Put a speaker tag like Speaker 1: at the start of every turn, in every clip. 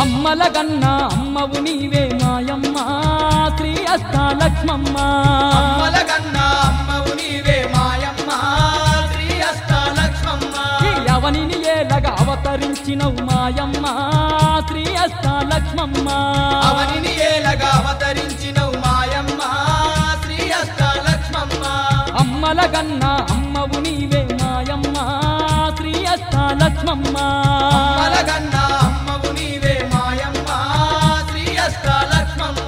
Speaker 1: అమ్మల గన్న అమ్మవు నీవే మాయమ్మ శ్రీ అష్టాలక్ష్మమ్మ
Speaker 2: అమ్మలగన్న అమ్మవు నీవే మాయమ్మ శ్రీ అష్టాలక్ష్మమ్మ
Speaker 1: ఈ అవనిని ఏలగా అవతరించినవు మాయమ్మ శ్రీ అష్టాలక్ష్మమ్మ
Speaker 2: అవనిని ఏలగా అవతరించినవు మాయమ్మ శ్రీ అష్టాలక్ష్మమ్మ
Speaker 1: అమ్మల గన్న అమ్మవు నీవే మాయమ్మ శ్రీ అష్టాలక్ష్మమ్మ
Speaker 2: అమ్మలగన్న అమ్మవు నీవే మాయమ్మ శ్రీ అష్టాలక్ష్మమ్మ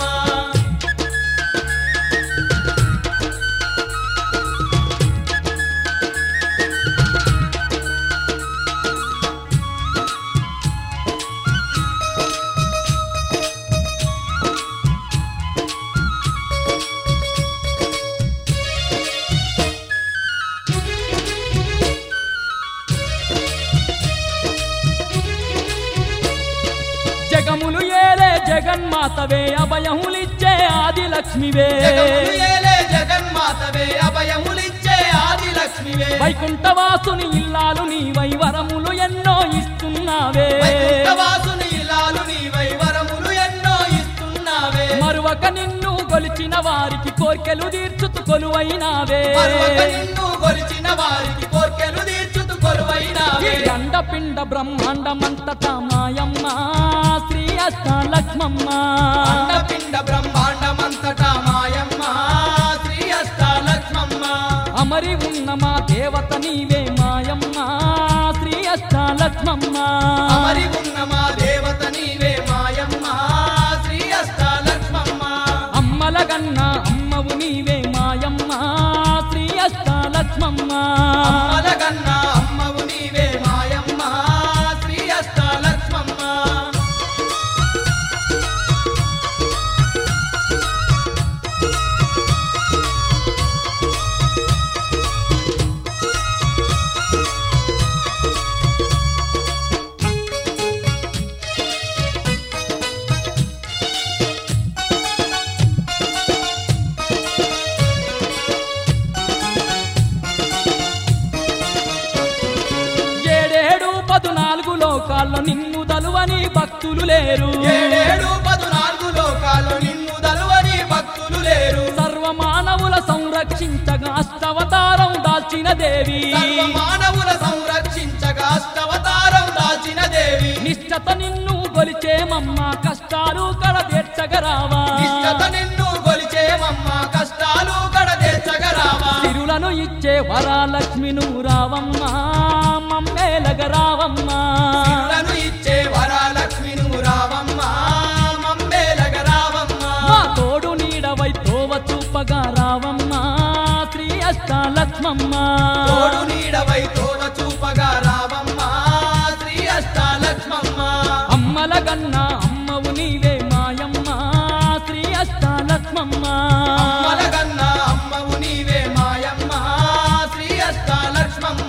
Speaker 1: జగములు ఏలే జగన్మాతవే అభయములిచ్చే ఆది లక్ష్మివే
Speaker 2: జగములు ఏలే జగన్మాతవే అభయములిచ్చే ఆది లక్ష్మివే
Speaker 1: వైకుంఠవాసుని ఇల్లాలు నీవై వరములు ఎన్నో ఇస్తున్నావే
Speaker 2: వైకుంఠవాసుని ఇలాలు నీవై వరములు ఎన్నో ఇస్తున్నావే
Speaker 1: మరువక నిన్ను గొలిచిన వారికి కోర్కెలు తీర్చుతు కొలువైనావే
Speaker 2: మరువక నిన్ను గొలిచిన వారికి కోర్కెలు తీర్చుతు
Speaker 1: ఈ
Speaker 2: కొలువైనావే
Speaker 1: అండపిండ బ్రహ్మాండమంతటా మాయమ్మ శ్రీ అష్టాలక్ష్మమ్మ
Speaker 2: అండపిండ బ్రహ్మాండమంతటా మాయమ్మ శ్రీ అష్టాలక్ష్మమ్మ
Speaker 1: అమరి ఉన్న మా దేవత నీవే మాయమ్మ శ్రీ అష్టాలక్ష్మమ్మ
Speaker 2: అమరి ఉన్న మా దేవత నీవే మాయమ్మ శ్రీ అష్టాలక్ష్మమ్మ
Speaker 1: అమ్మల గన్న అమ్మవు నీవే మాయమ్మ శ్రీ అష్టాలక్ష్మమ్మ
Speaker 2: అమ్మలగన్న అమ్మవు నీవే మాయమ్మ శ్రీ అష్టాలక్ష్మమ్మ
Speaker 1: ఏడేడు పదునాలుగు లోకాల్లో నిన్ను దలువని భక్తులు లేరు
Speaker 2: ఏడేడు పదునాలుగు లోకాలు నిన్ను దలువని భక్తులు లేరు
Speaker 1: సర్వ మానవుల సంరక్షించగా అష్టవతారం దాల్చిన దేవి
Speaker 2: సర్వ మానవుల సంరక్షించగా అష్టవతారం దాచిన దేవి
Speaker 1: నిష్టత నిన్ను గొలిచేమమ్మ కష్టాలు కడతీర్చగరావా
Speaker 2: నిష్టత నిన్ను గొలిచేమమ్మ కష్టాలు కడదేర్చగరావా
Speaker 1: తిరులను ఇచ్చే వరాలక్ష్మి నువ్వు రావమ్మ మమ్మేలగ రావమ్మ
Speaker 2: సిరులను ఇచ్చే వరాలక్ష్మి నువ్వు రావమ్మ మమ్మేలగ రావమ్మ
Speaker 1: మా తోడు నీడవై తోవ చూపగా రావమ్మ శ్రీ అష్టాలక్ష్మమ్మ
Speaker 2: తోడు నీడవై తోడ చూపగా రావమ్మ శ్రీ అష్టాలక్ష్మమ్మ
Speaker 1: అమ్మల గన్న అమ్మవు నీవే మాయమ్మ శ్రీ అష్టాలక్ష్మమ్మ
Speaker 2: అమ్మలగన్న అమ్మవు నీవే మాయమ్మ శ్రీ అష్టాలక్ష్మమ్మ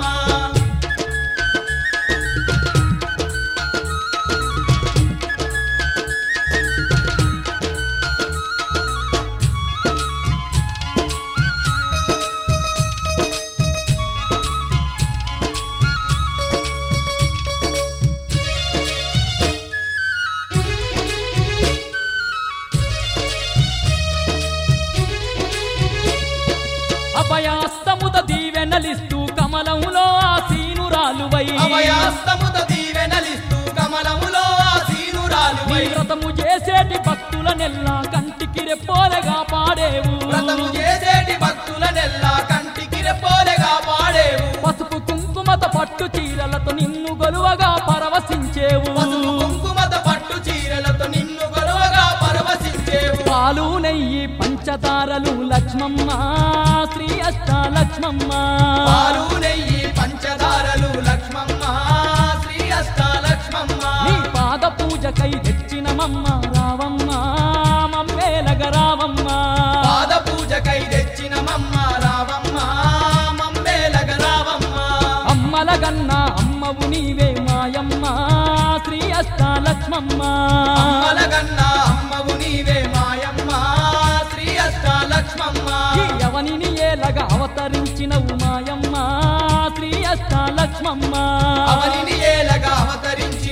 Speaker 1: అభయాస్తముద దీవెనలిస్తూ కమలములో ఆసీనురాలువై
Speaker 2: అభయాస్తముత దీవెనలిస్తూ కమలములో
Speaker 1: నీ
Speaker 2: ఆసీనురాలువై
Speaker 1: వ్రతము చేసేటి భక్తుల నెల్లా కంటికి రెప్పోలగా పాడేవు
Speaker 2: వ్రతము చేసేటి భక్తులనెల్లా కంటికి రెప్పోలెగా పాడేవు
Speaker 1: పసుపు కుంకుమత పట్టు చీరలతో నిన్ను గొలువగా పరవశించేవు
Speaker 2: పసుపు కుంకుమత పట్టు చీరలతో నిన్ను గొడవగా పరవశించేవు
Speaker 1: పాలు నెయ్యి పంచదారలు లక్ష్మమ్మ శ్రీ అష్టాలక్ష్మమ్మ
Speaker 2: పాలు నెయ్యి పంచదారలు లక్ష్మమ్మ శ్రీ అష్టాలక్ష్మమ్మ
Speaker 1: నీ పాద పూజకై తెచ్చినమమ్మ రావమ్మ మమ్మేలగ రావమ్మ
Speaker 2: పాద పూజకై తెచ్చిన మమ్మ రావమ్మ మమ్మేలగ రావమ్మ
Speaker 1: అమ్మల గన్న అమ్మవు నీవే మాయమ్మ శ్రీ అష్టాలక్ష్మమ్మ
Speaker 2: అమ్మలగన్న అమ్మవు నీవే మాయమ్మ శ్రీ అష్టాలక్ష్మమ్మ
Speaker 1: ఈ యవనిని ఏలగా అవతరించినవు మాయమ్మ శ్రీ అష్టాలక్ష్మమ్మ
Speaker 2: అవనిని ఏలగా అవతరించి